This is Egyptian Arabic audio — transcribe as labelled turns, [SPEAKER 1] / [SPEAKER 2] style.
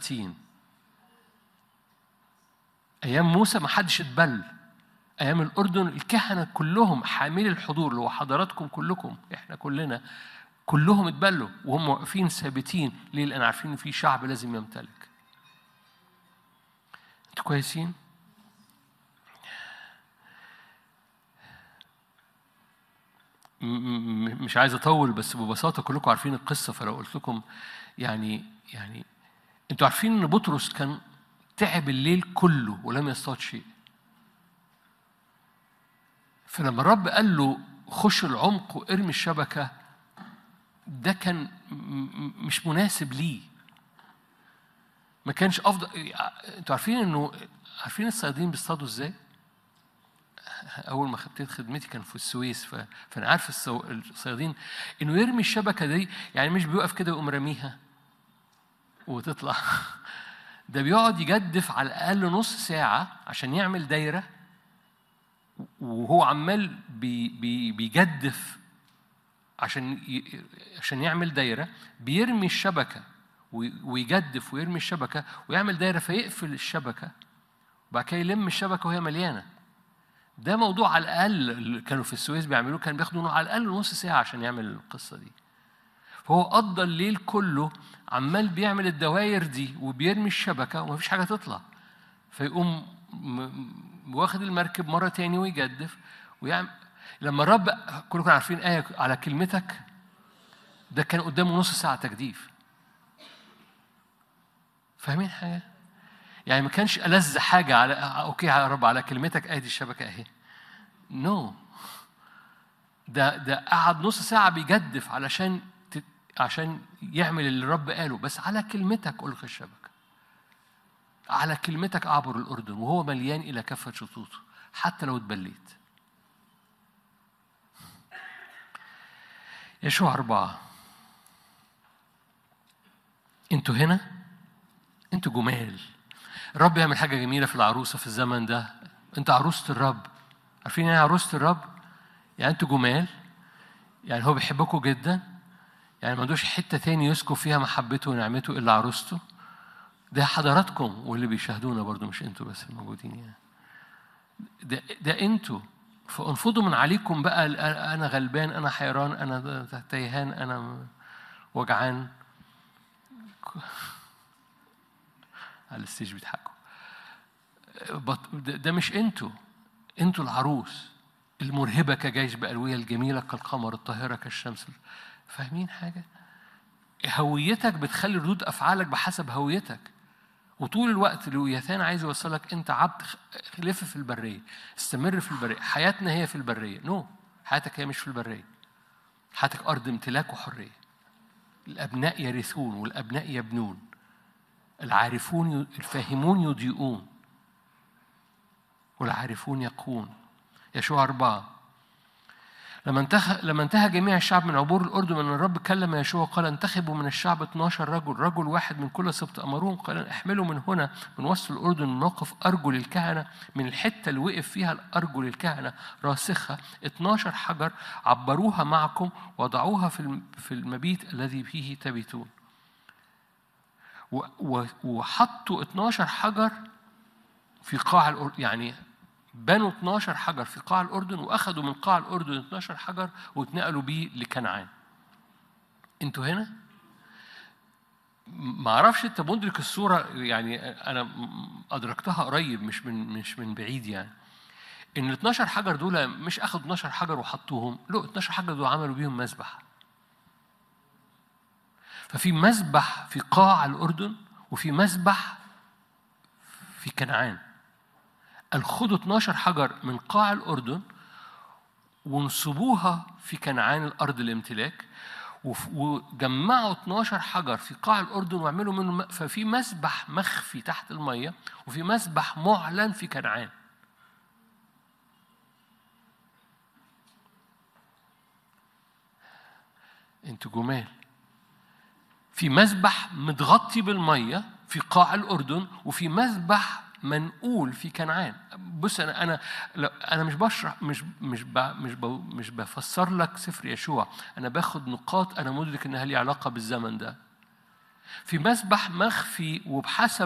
[SPEAKER 1] سابتين ايام موسى ما حدش اتبل ايام الاردن الكهنه كلهم حاملي الحضور اللي هو حضراتكم كلكم احنا كلنا كلهم اتبلوا وهم واقفين ثابتين ليه؟ لان عارفين ان في شعب لازم يمتلك انتوا كويسين؟ م- م- مش عايز اطول بس ببساطه كلكم عارفين القصه فلو قلت لكم يعني يعني انتوا عارفين ان بطرس كان تعب الليل كله ولم يصطاد شيء فلما الرب قال له خش العمق وارمي الشبكه ده كان م- م- مش مناسب ليه ما كانش افضل انتوا عارفين انه عارفين الصيادين بيصطادوا ازاي؟ اول ما ابتديت خدمتي كان في السويس ف... فانا عارف السو... الصيادين انه يرمي الشبكه دي يعني مش بيوقف كده ويقوم راميها وتطلع ده بيقعد يجدف على الاقل نص ساعه عشان يعمل دايره وهو عمال بي... بي... بيجدف عشان ي... عشان يعمل دايره بيرمي الشبكه وي- ويجدف ويرمي الشبكه ويعمل دايره فيقفل الشبكه وبعد كده يلم الشبكه وهي مليانه ده موضوع على الاقل اللي كانوا في السويس بيعملوه كان بياخدوا على الاقل نص ساعه عشان يعمل القصه دي فهو قضى الليل كله عمال بيعمل الدواير دي وبيرمي الشبكه ومفيش حاجه تطلع فيقوم م- م- واخد المركب مره تاني ويجدف ويعمل لما الرب كلكم عارفين ايه على كلمتك ده كان قدامه نص ساعه تجديف فاهمين حاجه؟ يعني ما كانش ألذ حاجة على أوكي يا رب على كلمتك أدي الشبكة أهي نو no. ده ده قعد نص ساعة بيجدف علشان ت... عشان يعمل اللي الرب قاله بس على كلمتك ألقي الشبكة على كلمتك أعبر الأردن وهو مليان إلى كافة شطوطه حتى لو اتبليت يشوع أربعة انتوا هنا انتوا جمال الرب يعمل حاجة جميلة في العروسة في الزمن ده انت عروسة الرب عارفين ايه عروسة الرب يعني انتوا جمال يعني هو بيحبكم جدا يعني ما عندوش حتة تاني يسكب فيها محبته ونعمته إلا عروسته ده حضراتكم واللي بيشاهدونا برضو مش انتوا بس الموجودين يعني ده, ده انتوا فانفضوا من عليكم بقى ال- انا غلبان انا حيران انا تيهان انا وجعان على الستيج بيضحكوا بط- ده ده مش انتوا انتوا العروس المرهبة كجيش بألوية الجميلة كالقمر الطاهرة كالشمس فاهمين حاجة؟ هويتك بتخلي ردود أفعالك بحسب هويتك وطول الوقت لويثان عايز يوصلك انت عبد خ- لف في البريه استمر في البريه حياتنا هي في البريه نو no. حياتك هي مش في البريه حياتك ارض امتلاك وحريه الابناء يرثون والابناء يبنون العارفون ي- الفاهمون يضيئون والعارفون يقون يشوع أربعة لما انتهى لما انتهى جميع الشعب من عبور الأردن من الرب كلم يشوع قال انتخبوا من الشعب 12 رجل رجل واحد من كل سبط أمرهم قال احملوا من هنا من وسط الأردن من موقف أرجل الكهنة من الحتة اللي وقف فيها الأرجل الكهنة راسخة 12 حجر عبروها معكم وضعوها في الم- في المبيت الذي فيه تبيتون و- و- وحطوا 12 حجر في قاع الأردن يعني بنوا 12 حجر في قاع الأردن وأخذوا من قاع الأردن 12 حجر واتنقلوا بيه لكنعان انتوا هنا ما اعرفش انت مدرك الصوره يعني انا م- ادركتها قريب مش من مش من بعيد يعني ان ال 12 حجر دول مش اخذوا 12 حجر وحطوهم لا 12 حجر دول عملوا بيهم مسبح ففي مسبح في قاع الأردن وفي مسبح في كنعان قال خدوا 12 حجر من قاع الأردن وانصبوها في كنعان الأرض الامتلاك وف- وجمعوا 12 حجر في قاع الأردن واعملوا منه م- ففي مسبح مخفي تحت المية وفي مسبح معلن في كنعان انتوا جمال في مسبح متغطي بالميه في قاع الاردن وفي مسبح منقول في كنعان بص انا انا لا- انا مش بشرح مش مش ب مش ب مش بفسر لك سفر يشوع انا باخد نقاط انا مدرك انها لي علاقه بالزمن ده في مسبح مخفي وبحسب